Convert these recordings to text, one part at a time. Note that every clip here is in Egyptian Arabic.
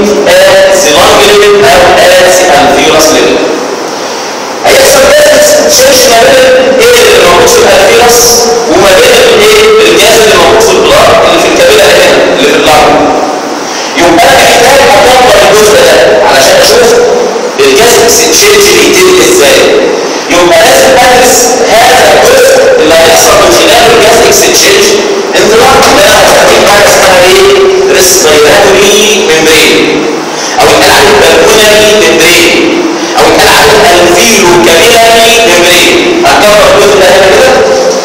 at the lung level او at the alveolus level هيحصل بس تشينج ما بين ايه اللي موجود في الالفيروس وما بين الايه الجهاز اللي موجود في البلاد اللي في الكبده هنا اللي في اللنج يبقى انا محتاج اطبق الجزء ده علشان اشوف الجهاز اكسشينج بيتم ازاي يبقى لازم ادرس هذا الجزء اللي هيحصل من خلال الجهاز اكسشينج انطلاق ده انا هستخدم حاجه اسمها ايه ريسبيراتوري ميمبرين او يتقال عليه بالمونري ميمبرين او يتقال عليه الفيرو كابيلاري ميمبرين هنكبر الجزء ده هنا كده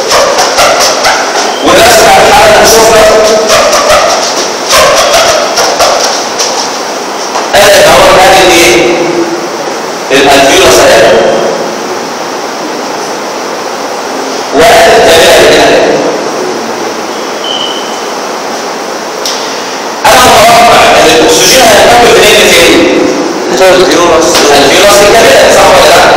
ونرسم على الحاله اللي هنشوفها هذا الأول هذه الايه؟ الألفيولوس هذا وهذا الكبيرة هنا أنا متوقع أن الأكسجين هينتقل منين لفين؟ الألفيولوس الألفيولوس الكبيرة صح ولا لا؟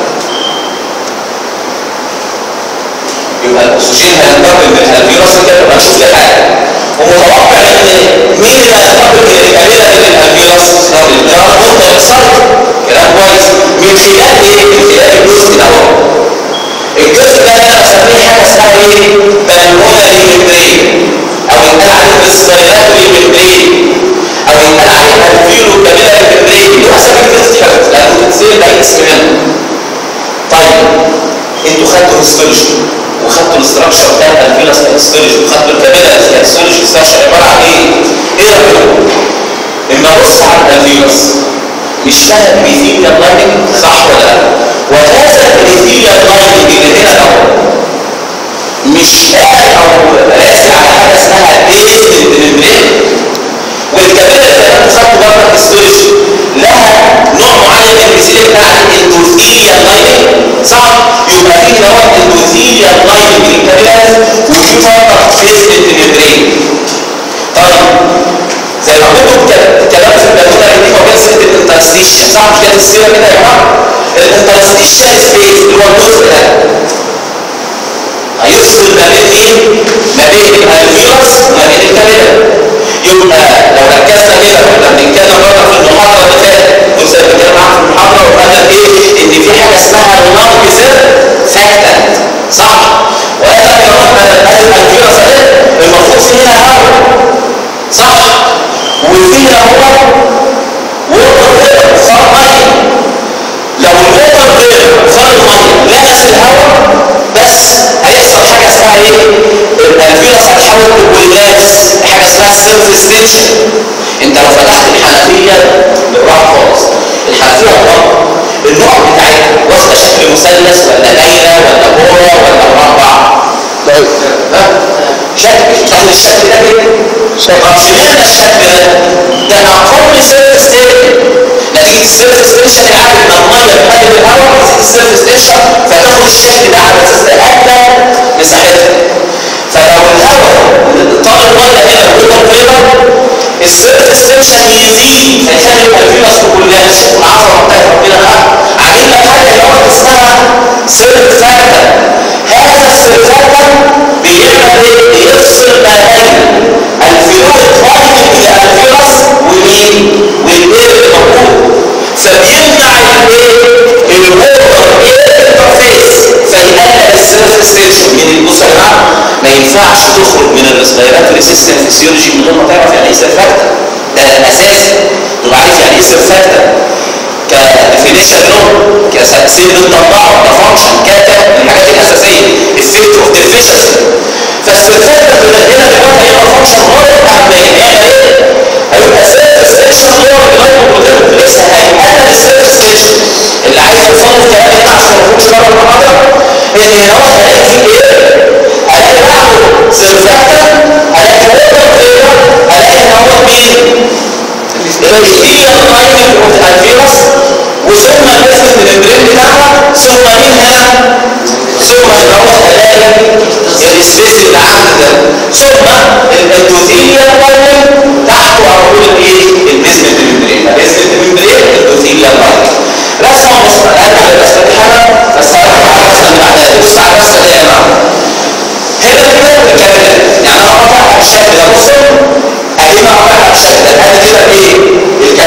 يبقى الأكسجين هينتقل من الألفيولوس الكبيرة هنشوف دي حاجة ومتوقع ان مين اللي هينتقل من الكبيرة للألفيولوس؟ الكلام نقطة اكسايت كلام كويس من خلال ايه؟ من خلال الجزء ده اهو الجزء ده انا بسميه حاجه اسمها ايه؟ بالمونري ميمبرين او يتقال عليه ريسبيراتوري ميمبرين او يتقال عليه الفيرو كابيلاري ميمبرين دي اسامي بتتحفظ لانه بتتصير ده اسم منه طيب انتوا خدتوا هيستولوجي وخدتوا الاستراكشر بتاع الفيروس هيستولوجي وخدتوا الكابيلاري هيستولوجي الاستراكشر عباره عن ايه؟ ايه رايكم؟ اما ابص على الفيروس بيشتغل بإيثيريال لايننج صح ولا لا؟ وهذا الإيثيريال لايننج اللي هنا اهو مش قاعد او راسي على حاجه اسمها بيزمنت ميمبرين والكابيلا اللي انا خدته بره الهيستولوجي لها نوع معين من البيزيليا بتاع الاندوثيريال لايننج صح؟ يبقى في هنا هو الاندوثيريال لايننج للكابيلا وفي بره بيزمنت ميمبرين طيب زي ما قلت كلام في البلكونه دي هو بس الانترستيشن صح مش كده السيره كده يا جماعه الانترستيشن سبيس اللي هو الجزء ده هيفصل ما بين ايه؟ ما بين الفيروس وما بين الكابيلا يبقى لو ركزنا كده كنا بنتكلم بره في المحاضره اللي فاتت كنت بتكلم معاك في المحاضره وقلنا ايه؟ ان في حاجه اسمها اللانج سير فاكتنت صح؟ وهذا كمان هذا الفيروس ده المفروض فيه هنا هواء صح وفيها هو ووتر فير صار ميه لو الووتر فير صار ميه لمس الهواء بس هيحصل حاجه اسمها ايه الفيروس هتحول لبوليماز حاجه اسمها سيرفيس تنشن انت لو فتحت الحنفيه بالراحه خالص الحنفيه الرابعه النوع بتاعتها واخده شكل مثلث ولا دايره ولا كوره ولا مربع شكل شكل الشكل ده كده طب اشمعنى الشكل ده؟ ده اقل سيرفيس تيشن نتيجه السيرفيس تيشن العالي من الميه بتقلب الهواء نتيجه السيرفيس تيشن فتاخد الشكل ده على اساس ده اقل مساحتها فلو الهواء طال الميه هنا الوتر فيبر السيرفيس تيشن يزيد فيخلي الفيروس كلها شوف العظمه بتاعت ربنا بقى عامل لك حاجه هنا اسمها سيرفاكتر هذا السيرفاكتر بيعمل ايه؟ بيفصل ما بين الفلويد لايننج للفيروس ومين؟ والاير اللي موجود فبيمنع الايه؟ الووتر اير انترفيس فيقلل السيرفيس تنشن من البص يا جماعه ما ينفعش تخرج من الريسبيراتوري سيستم فيسيولوجي من غير ما تعرف يعني ايه سيرفاكتر ده اساسي تبقى عارف يعني ايه سيرفاكتر كديفينيشن له كسيل بنطبقه كفانكشن كاتا من الحاجات الاساسيه الفيت اوف ديفيشنسي فالسيرفاكتر اللي هنا دلوقتي هيبقى فانكشن غايه اهميه هيعمل ايه؟ هيبقى سيرفيس تنشن هو الجلايكوبروتين لسه هيقلل السيرفيس تنشن اللي عايز يوصل الكلام هنا عشان ما يكونش بره المحاضره ان هو هيلاقي فيه ايه؟ هلاقي بعده سيرفاكتر هلاقي ووتر فيبر هلاقي ان هو مين؟ الفيرال لايننج اوف الفيروس وثم الاسم الممبرين بتاعها ثم منها ثم الروح هلاقي السبيس اللي عندي ده ثم الاندوثيليال لايننج تحته هقول الايه؟ البيزمنت ممبرين البيزمنت ممبرين الاندوثيليال لايننج رسمه بسيطه انا على الرسمه دي حاجه بس هروح على الرسمه اللي بعدها بص على الرسمه دي يا جماعه هنا كده الكاميرا يعني انا قطع الشكل ده بصوا ادي ما قطع الشكل ده ادي كده ايه؟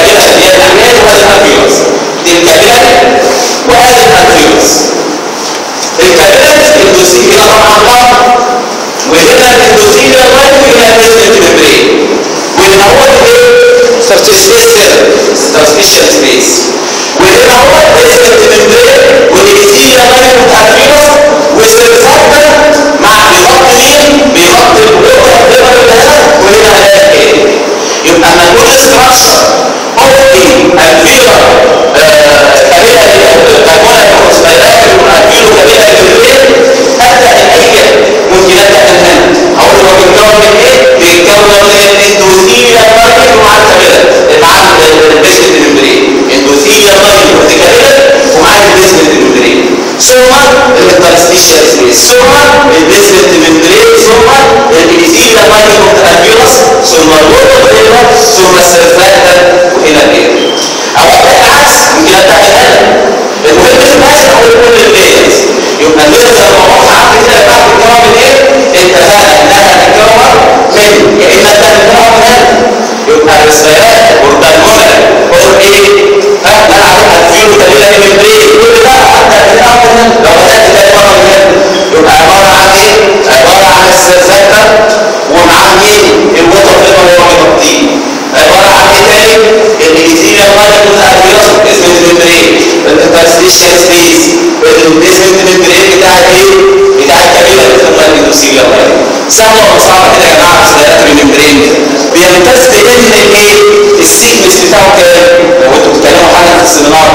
بيتكون من ايه؟ بيتكون من اندوثيليا لاين ومع الكاميرا مع البيزمنت ممبرين اندوثيليا لاين وارتكاليا ومع البيزمنت ممبرين ثم الانترستيشال سبيس ثم البيزمنت ممبرين ثم الابيثيليا لاين اوف الالفيولس ثم الروبوتيلا ثم السيرفاكتال والى اخره او العكس يمكن اتعمل المهم في الاخر هو كل البيت يبقى الليزر لما اروح عندي كده بعد الكون من ايه؟ اتفقنا انها تتكون من يا اما ده تتكون من هنا يبقى الرسالات والبلمونه اور ايه؟ ها انا عارف الفيلو تقريبا من بريد كل ده حتى تتكون من هنا لو بدات تتكون من هنا يبقى عباره عن ايه؟ عباره عن السلسله ومع مين؟ الوتر فيما هو مغطيه عباره عن ايه تاني؟ الانجليزيه مالك الفيروس اسم الممبرين الانترستيشال سبيس البيزمنت ممبرين بتاع ايه؟ بتاع الكبيره اللي بتسمى الاندوسيليا سهله ولا صعبه كده يا جماعه مسألة الممبرين بيمتاز بان الايه؟ السيكنس بتاعه كام؟ لو انتوا بتتكلموا حاجه في السيمينار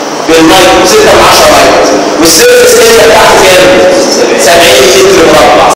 بالمايكرو 6 من 10 مايكرو والسيرفس اريا بتاعته كام؟ 70 متر مربع